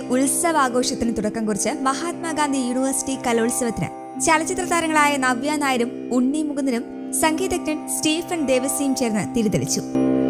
ഉത്സവാഘോഷത്തിന് തുടക്കം കുറിച്ച് മഹാത്മാഗാന്ധി യൂണിവേഴ്സിറ്റി കലോത്സവത്തിന് ചലച്ചിത്ര താരങ്ങളായ നവ്യ നായരും ഉണ്ണി മുകുന്ദനും സംഗീതജ്ഞൻ സ്റ്റീഫൻ ദേവസിയും ചേർന്ന് തിരിതെളിച്ചു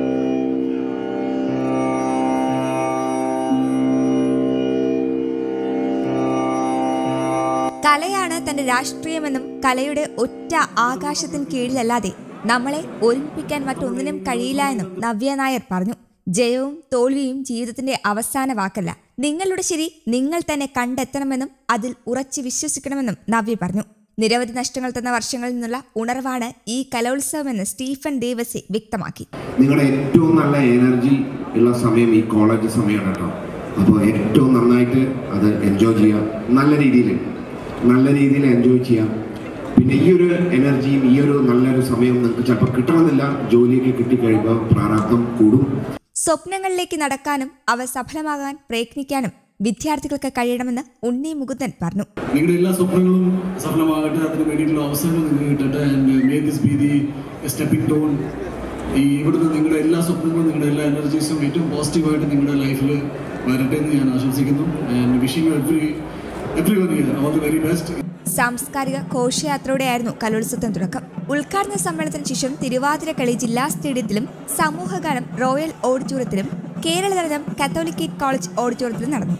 കലയാണ് തന്റെ രാഷ്ട്രീയമെന്നും കലയുടെ ഒറ്റ ആകാശത്തിന് കീഴിലല്ലാതെ നമ്മളെ ഒരുമിപ്പിക്കാൻ മറ്റൊന്നിനും കഴിയില്ല എന്നും നവ്യ നായർ പറഞ്ഞു ജയവും തോൽവിയും ജീവിതത്തിന്റെ അവസാന വാക്കല്ല നിങ്ങളുടെ ശരി നിങ്ങൾ തന്നെ കണ്ടെത്തണമെന്നും അതിൽ ഉറച്ചു വിശ്വസിക്കണമെന്നും നവ്യ പറഞ്ഞു നിരവധി നഷ്ടങ്ങൾ തന്ന വർഷങ്ങളിൽ നിന്നുള്ള ഉണർവാണ് ഈ കലോത്സവമെന്ന് സ്റ്റീഫൻ ദേവസി വ്യക്തമാക്കി നിങ്ങളുടെ ഏറ്റവും നല്ല എനർജി ഉള്ള സമയം ഈ കോളേജ് സമയമാണ് കേട്ടോ അപ്പോൾ ഏറ്റവും നന്നായിട്ട് അത് എൻജോയ് ചെയ്യാം നല്ല രീതിയിൽ നല്ല രീതിയിൽ എൻജോയ് ചെയ്യാം പിന്നെ ഈ ഒരു എനർജിയും ഈ ഒരു നല്ലൊരു സമയം നിങ്ങൾക്ക് ചിലപ്പോൾ കിട്ടണമെന്നില്ല ജോലിയൊക്കെ കിട്ടിക്കഴിയുമ്പോൾ പ്രാരാബ്ദം കൂടും സ്വപ്നങ്ങളിലേക്ക് നടക്കാനും അവ സഫലമാകാൻ പ്രയത്നിക്കാനും വിദ്യാർത്ഥികൾക്ക് കഴിയണമെന്ന് ഉണ്ണി മുകുന്ദൻ പറഞ്ഞു നിങ്ങളുടെ എല്ലാ സ്വപ്നങ്ങളും സഫലമാകട്ടെ അതിന് വേണ്ടിയിട്ടുള്ള അവസരങ്ങൾ നിങ്ങൾക്ക് കിട്ടട്ടെ and may this be the stepping stone ഈ ഇവിടുന്ന് നിങ്ങളുടെ എല്ലാ സ്വപ്നങ്ങളും നിങ്ങളുടെ എല്ലാ എനർജീസും ഏറ്റവും പോസിറ്റീവായിട്ട് നിങ്ങളുടെ ലൈഫിൽ വരട്ടെ എന്ന് ഞാൻ ആശംസിക്കുന്നു and wishing every every one here all the very best സാംസ്കാരിക ഘോഷയാത്രയോടെയായിരുന്നു കലോത്സവത്തിന് തുടക്കം ഉദ്ഘാടന സമ്മേളനത്തിന് ശേഷം തിരുവാതിരക്കളി ജില്ലാ സ്റ്റേഡിയത്തിലും സമൂഹഗാനം റോയൽ ഓഡിറ്റോറിയത്തിലും കേരള നടനം കത്തോലിക്കേറ്റ് കോളേജ് ഓഡിറ്റോറിയത്തിലും നടന്നു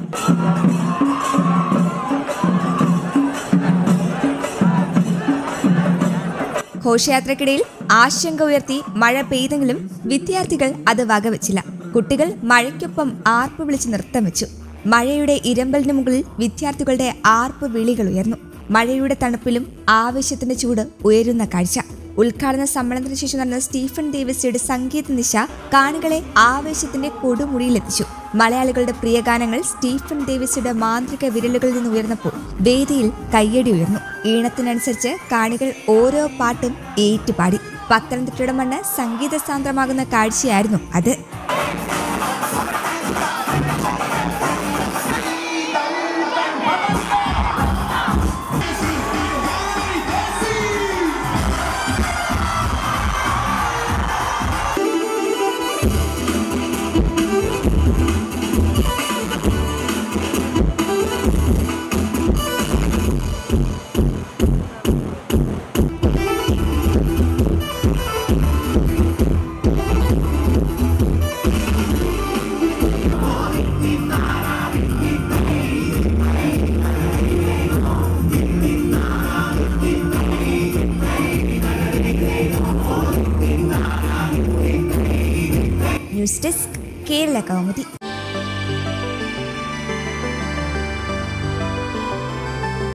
ഘോഷയാത്രക്കിടയിൽ ആശങ്ക ഉയർത്തി മഴ പെയ്തെങ്കിലും വിദ്യാർത്ഥികൾ അത് വകവെച്ചില്ല കുട്ടികൾ മഴയ്ക്കൊപ്പം ആർപ്പ് വിളിച്ച് നൃത്തം വെച്ചു മഴയുടെ ഇരമ്പലിന് മുകളിൽ വിദ്യാർത്ഥികളുടെ ആർപ്പ് വിളികൾ ഉയർന്നു മഴയുടെ തണുപ്പിലും ആവേശത്തിന്റെ ചൂട് ഉയരുന്ന കാഴ്ച ഉദ്ഘാടന സമ്മേളനത്തിന് ശേഷം നടന്ന സ്റ്റീഫൻ ദേവസിയുടെ സംഗീത നിശ കാണികളെ ആവേശത്തിന്റെ കൊടുമുടിയിലെത്തിച്ചു മലയാളികളുടെ പ്രിയ ഗാനങ്ങൾ സ്റ്റീഫൻ ദേവസിയുടെ മാന്ത്രിക വിരലുകളിൽ നിന്ന് ഉയർന്നപ്പോൾ വേദിയിൽ കയ്യടി ഉയർന്നു ഈണത്തിനനുസരിച്ച് കാണികൾ ഓരോ പാട്ടും ഏറ്റുപാടി പത്തനംതിട്ടയുടെ മണ്ണ് സംഗീത സാന്ദ്രമാകുന്ന കാഴ്ചയായിരുന്നു അത് ന്യൂസ് ഡെസ്ക് കേരള കൗമുദി